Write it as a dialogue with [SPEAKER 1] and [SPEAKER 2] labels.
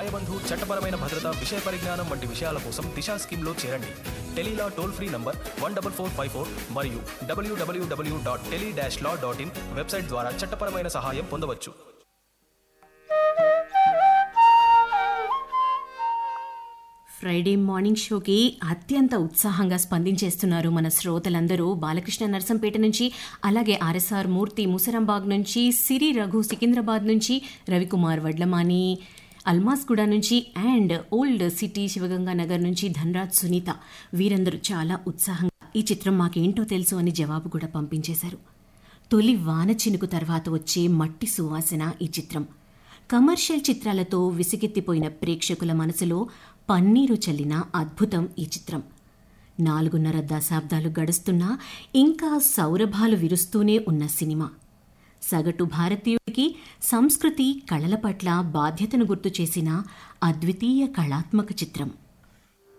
[SPEAKER 1] న్యాయబంధు చట్టపరమైన భద్రత విషయ పరిజ్ఞానం వంటి విషయాల కోసం దిశా స్కీమ్లో చేరండి tele law toll free number one double four five four మరియు W W W dot tele dash law dot in website ద్వారా చట్టపరమైన సహాయం పొందవచ్చు
[SPEAKER 2] ఫ్రైడే మార్నింగ్ షోకి అత్యంత ఉత్సాహంగా స్పందించేస్తున్నారు మన శ్రోతలందరూ బాలకృష్ణ నర్సంపేట నుంచి అలాగే ఆర్ఎస్ఆర్ మూర్తి ముసరంబాగ్ నుంచి సిరి రఘు సికింద్రాబాద్ నుంచి రవికుమార్ వడ్లమాని అల్మాస్గూడ నుంచి and old city Shivaganga Nagar నుంచి ధనరాజ్ సునీత వీరందరూ చాలా ఉత్సాహంగా ఈ చిత్రం మాకేంటో తెలుసు అని జవాబు కూడా పంపించేశారు తొలి వాన చినుకు తర్వాత వచ్చే మట్టి సువాసన ఈ చిత్రం కమర్షియల్ చిత్రాలతో విసిగెత్తిపోయిన ప్రేక్షకుల మనసులో పన్నీరు చల్లిన అద్భుతం ఈ చిత్రం నాలుగున్నర దశాబ్దాలు గడుస్తున్నా ఇంకా సౌరభాలు విరుస్తూనే ఉన్న సినిమా సగటు భారతీయుడికి సంస్కృతి కళల పట్ల బాధ్యతను గుర్తు చేసిన అద్వితీయ కళాత్మక చిత్రం